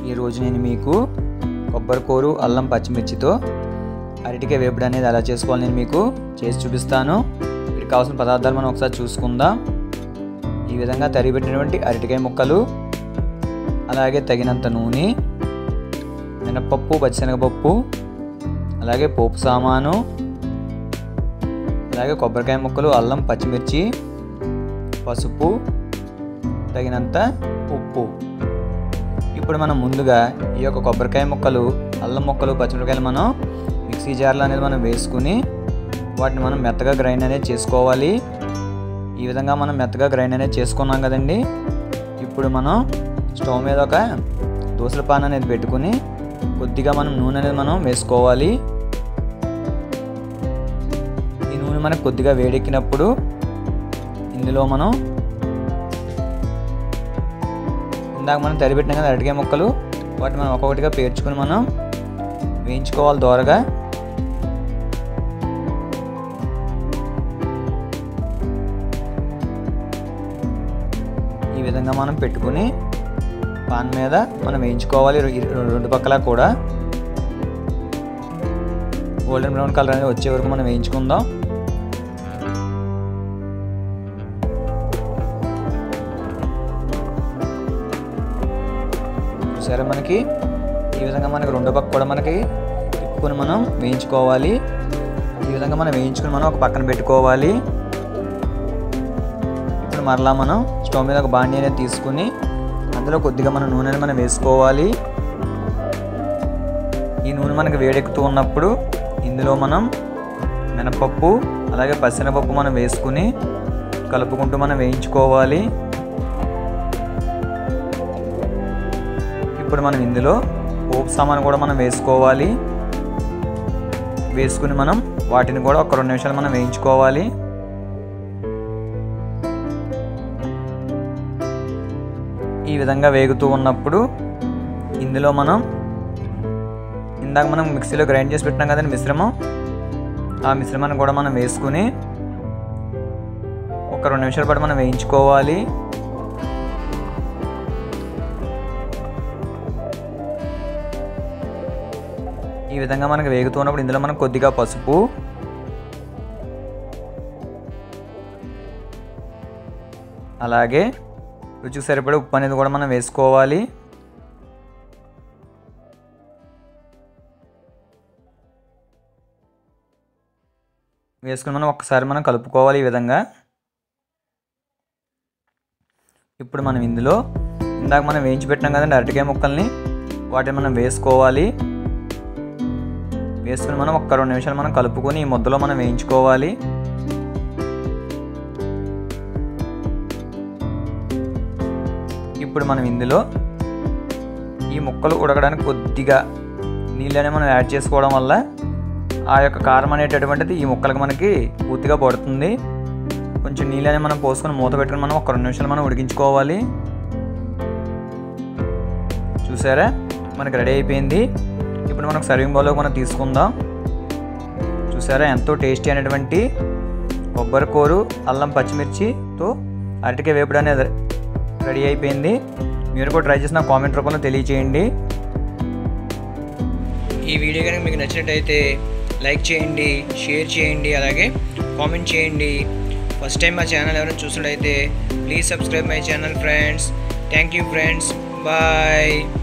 ఈరోజు నేను మీకు కొబ్బరి కూరు అల్లం పచ్చిమిర్చితో అరటికాయ వేపుడు అనేది ఎలా చేసుకోవాలి నేను మీకు చేసి చూపిస్తాను వీటికి కావాల్సిన పదార్థాలు మనం ఒకసారి చూసుకుందాం ఈ విధంగా తరిగి పెట్టినటువంటి అరటికాయ ముక్కలు అలాగే తగినంత నూనె మినపప్పు పచ్చిశనగపప్పు అలాగే పోపు సామాను అలాగే కొబ్బరికాయ ముక్కలు అల్లం పచ్చిమిర్చి పసుపు తగినంత ఉప్పు ఇప్పుడు మనం ముందుగా ఈ యొక్క కొబ్బరికాయ ముక్కలు అల్లం ముక్కలు పచ్చిమిరకాయలు మనం మిక్సీ జార్లో అనేది మనం వేసుకుని వాటిని మనం మెత్తగా గ్రైండ్ అనేది చేసుకోవాలి ఈ విధంగా మనం మెత్తగా గ్రైండ్ అనేది చేసుకున్నాం కదండి ఇప్పుడు మనం స్టవ్ మీద ఒక దోసల పాన్ అనేది పెట్టుకుని కొద్దిగా మనం నూనె అనేది మనం వేసుకోవాలి ఈ నూనె మనకు కొద్దిగా వేడెక్కినప్పుడు ఇందులో మనం ఇందాక మనం తరిపెట్టిన కదా అరటికాయ ముక్కలు వాటిని మనం ఒక్కొక్కటిగా పేర్చుకుని మనం వేయించుకోవాలి దోరగా ఈ విధంగా మనం పెట్టుకుని పాన్ మీద మనం వేయించుకోవాలి రెండు పక్కల కూడా గోల్డెన్ బ్రౌన్ కలర్ అనేది వచ్చే వరకు మనం వేయించుకుందాం చూసారా మనకి ఈ విధంగా మనకి రెండో పక్క కూడా మనకి తిప్పుకొని మనం వేయించుకోవాలి ఈ విధంగా మనం వేయించుకుని మనం ఒక పక్కన పెట్టుకోవాలి ఇప్పుడు మరలా మనం స్టవ్ మీద ఒక బాండీ అనేది తీసుకుని అందులో కొద్దిగా మన నూనెని మనం వేసుకోవాలి ఈ నూనె మనకి వేడెక్కుతూ ఉన్నప్పుడు ఇందులో మనం మినపప్పు అలాగే పచ్చెనపప్పు మనం వేసుకుని కలుపుకుంటూ మనం వేయించుకోవాలి ఇప్పుడు మనం ఇందులో పోపు సామాను కూడా మనం వేసుకోవాలి వేసుకుని మనం వాటిని కూడా ఒక రెండు నిమిషాలు మనం వేయించుకోవాలి ఈ విధంగా వేగుతూ ఉన్నప్పుడు ఇందులో మనం ఇందాక మనం మిక్సీలో గ్రైండ్ చేసి పెట్టినాం కదండి మిశ్రమం ఆ మిశ్రమాన్ని కూడా మనం వేసుకుని ఒక రెండు నిమిషాల పాటు మనం వేయించుకోవాలి ఈ విధంగా మనకు వేగుతున్నప్పుడు ఇందులో మనం కొద్దిగా పసుపు అలాగే రుచికి సరిపడే ఉప్పు అనేది కూడా మనం వేసుకోవాలి వేసుకుని మనం ఒక్కసారి మనం కలుపుకోవాలి ఈ విధంగా ఇప్పుడు మనం ఇందులో ఇందాక మనం వేయించి పెట్టినాం కదండి అరటికాయ ముక్కల్ని వాటిని మనం వేసుకోవాలి వేసుకుని మనం ఒక్క రెండు నిమిషాలు మనం కలుపుకొని ఈ ముద్దలో మనం వేయించుకోవాలి ఇప్పుడు మనం ఇందులో ఈ ముక్కలు ఉడకడానికి కొద్దిగా నీళ్ళనే మనం యాడ్ చేసుకోవడం వల్ల ఆ యొక్క కారం అనేటటువంటిది ఈ ముక్కలకు మనకి పూర్తిగా పడుతుంది కొంచెం నీళ్ళనే మనం పోసుకొని మూత పెట్టుకుని మనం ఒక రెండు నిమిషాలు మనం ఉడికించుకోవాలి చూసారా మనకి రెడీ అయిపోయింది ఇప్పుడు మనకు సర్వింగ్ బౌల్లో మనం తీసుకుందాం చూసారా ఎంతో టేస్టీ అనేటువంటి కొబ్బరి కూరు అల్లం పచ్చిమిర్చితో అరటికాయ వేపుడు అనేది రెడీ అయిపోయింది మీరు కూడా ట్రై చేసిన కామెంట్ రూపంలో తెలియచేయండి ఈ వీడియో కనుక మీకు నచ్చినట్టయితే లైక్ చేయండి షేర్ చేయండి అలాగే కామెంట్ చేయండి ఫస్ట్ టైం మా ఛానల్ ఎవరైనా చూసినట్టయితే please subscribe my channel friends thank you friends bye